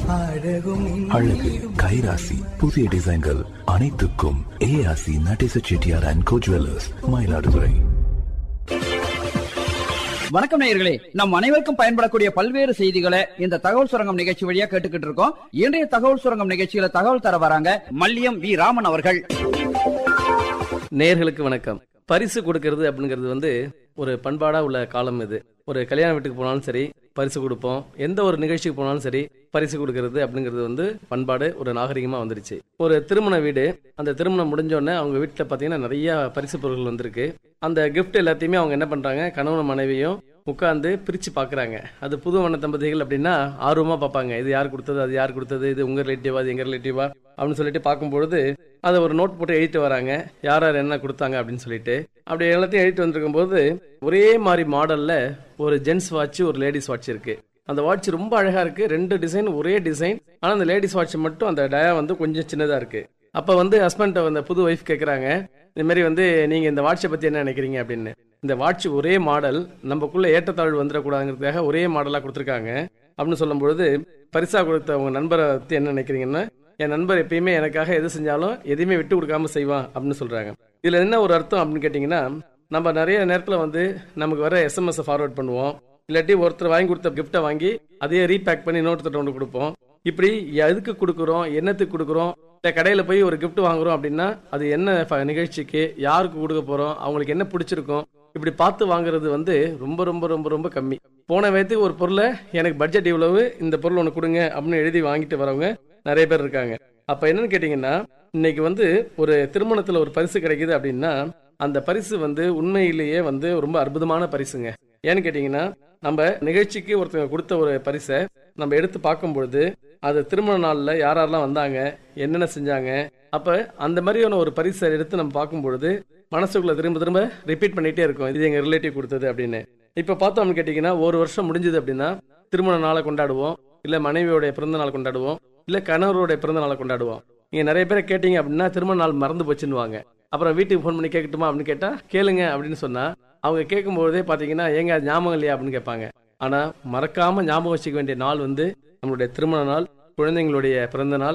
அழகும் அழகு கைராசி புதிய டிசைன்கள் அனைத்துக்கும் ARC Nadesa Chettiar and co jewellers Mayiladuthurai வணக்கம் நேயர்களே நம் அனைவருக்கும் பயன்படக்கூடிய பல்வேறு செய்திகளை இந்த தகவல் சுரங்கம் நிகழ்ச்சி வழியா கேட்டுக்கிட்டு இருக்கோம் இன்றைய தகவல் சுரங்கம் நிகழ்ச்சியில தகவல் தர வராங்க மல்லியம் வி ராமன் அவர்கள் நேர்களுக்கு வணக்கம் பரிசு கொடுக்கறது அப்படிங்கிறது வந்து ஒரு பண்பாடா உள்ள காலம் இது ஒரு கல்யாண வீட்டுக்கு போனாலும் சரி பரிசு கொடுப்போம் எந்த ஒரு நிகழ்ச்சிக்கு போனாலும் சரி பரிசு கொடுக்கறது அப்படிங்கிறது வந்து பண்பாடு ஒரு நாகரிகமா வந்துருச்சு ஒரு திருமண வீடு அந்த திருமணம் முடிஞ்ச உடனே அவங்க வீட்டில் பார்த்தீங்கன்னா நிறைய பரிசு பொருட்கள் வந்திருக்கு அந்த கிஃப்ட் எல்லாத்தையுமே அவங்க என்ன பண்றாங்க கணவன் மனைவியும் உட்காந்து பிரிச்சு பாக்குறாங்க அது புது வண்ண தம்பதிகள் அப்படின்னா ஆர்வமா பார்ப்பாங்க இது யார் கொடுத்தது அது யார் கொடுத்தது இது உங்க ரிலேட்டிவா அது எங்க ரிலேட்டிவா அப்படின்னு சொல்லிட்டு பார்க்கும்பொழுது அதை ஒரு நோட் போட்டு எழுதிட்டு வராங்க யார் யார் என்ன கொடுத்தாங்க அப்படின்னு சொல்லிட்டு அப்படி எல்லாத்தையும் எழுதிட்டு வந்திருக்கும் போது ஒரே மாதிரி மாடல்ல ஒரு ஜென்ஸ் வாட்ச் ஒரு லேடிஸ் வாட்ச் இருக்கு அந்த வாட்ச் ரொம்ப அழகா இருக்கு ரெண்டு டிசைன் ஒரே டிசைன் ஆனா அந்த லேடிஸ் வாட்ச் மட்டும் அந்த டயா வந்து கொஞ்சம் சின்னதா இருக்கு அப்ப வந்து ஹஸ்பண்ட் அந்த புது ஒய்ஃப் கேக்குறாங்க இந்த மாதிரி வந்து நீங்க இந்த வாட்சை பத்தி என்ன நினைக்கிறீங்க அப்படின்னு இந்த வாட்ச் ஒரே மாடல் நமக்குள்ள ஏற்றத்தாழ்வு வந்துடக்கூடாதுங்கிறதுக்காக ஒரே மாடலா கொடுத்துருக்காங்க அப்படின்னு சொல்லும்பொழுது பரிசா கொடுத்த உங்க நண்பரை பத்தி என்ன நினைக்கிறீங்கன்னா என் நண்பர் எப்பயுமே எனக்காக எது செஞ்சாலும் எதையுமே விட்டு கொடுக்காம செய்வான் அப்படின்னு சொல்றாங்க இதுல என்ன ஒரு அர்த்தம் அப்படின்னு கேட்டீங்கன்னா நம்ம நிறைய நேரத்துல வந்து நமக்கு வர எஸ்எம்எஸ் ஃபார்வர்ட் பண்ணுவோம் இல்லாட்டி ஒருத்தர் வாங்கி கொடுத்த கிஃப்ட்டை வாங்கி அதையே ரீபேக் பண்ணி இன்னொருத்தர் ஒன்று கொடுப்போம் இப்படி எதுக்கு கொடுக்குறோம் என்னத்துக்கு கொடுக்குறோம் இல்லை கடையில் போய் ஒரு gift வாங்குறோம் அப்படின்னா அது என்ன ஃப- நிகழ்ச்சிக்கு யாருக்கு கொடுக்க போறோம் அவங்களுக்கு என்ன பிடிச்சிருக்கும் இப்படி பார்த்து வாங்குறது வந்து ரொம்ப ரொம்ப ரொம்ப ரொம்ப கம்மி போன வயதுக்கு ஒரு பொருளை எனக்கு பட்ஜெட் இவ்வளவு இந்த பொருள் ஒன்று கொடுங்க அப்படின்னு எழுதி வாங்கிட்டு வரவங்க நிறைய பேர் இருக்காங்க அப்ப என்னன்னு கேட்டீங்கன்னா இன்னைக்கு வந்து ஒரு திருமணத்துல ஒரு பரிசு கிடைக்குது அப்படின்னா அந்த பரிசு வந்து உண்மையிலேயே வந்து ரொம்ப அற்புதமான பரிசுங்க ஏன்னு கேட்டீங்கன்னா நம்ம நிகழ்ச்சிக்கு ஒருத்தங்க கொடுத்த ஒரு பரிசை நம்ம எடுத்து பார்க்கும்பொழுது அது திருமண நாள்ல யார் யாரெல்லாம் வந்தாங்க என்னென்ன செஞ்சாங்க அப்ப அந்த மாதிரியான ஒரு பரிசை எடுத்து நம்ம பார்க்கும்பொழுது மனசுக்குள்ள திரும்ப திரும்ப ரிப்பீட் பண்ணிட்டே இருக்கும் இது எங்க ரிலேட்டிவ் கொடுத்தது அப்படின்னு இப்ப பார்த்தோம்னு கேட்டீங்கன்னா ஒரு வருஷம் முடிஞ்சது அப்படின்னா திருமண நாளை கொண்டாடுவோம் இல்ல மனைவியோடைய பிறந்த நாள் கொண்டாடுவோம் இல்ல கணவருடைய பிறந்த நாளை கொண்டாடுவோம் நீங்க நிறைய பேரை கேட்டீங்க அப்படின்னா திருமண நாள் மறந்து போச்சுன்னுவாங்க அப்புறம் வீட்டுக்கு ஃபோன் பண்ணி கேட்கட்டுமா அப்படின்னு கேட்டா கேளுங்க அப்படின்னு சொன்னா அவங்க கேட்கும்போதே பாத்தீங்கன்னா ஏங்க அது ஞாபகம் இல்லையா அப்படின்னு கேட்பாங்க ஆனா மறக்காம ஞாபகம் வச்சுக்க வேண்டிய நாள் வந்து நம்மளுடைய திருமண நாள் குழந்தைங்களுடைய பிறந்த நாள்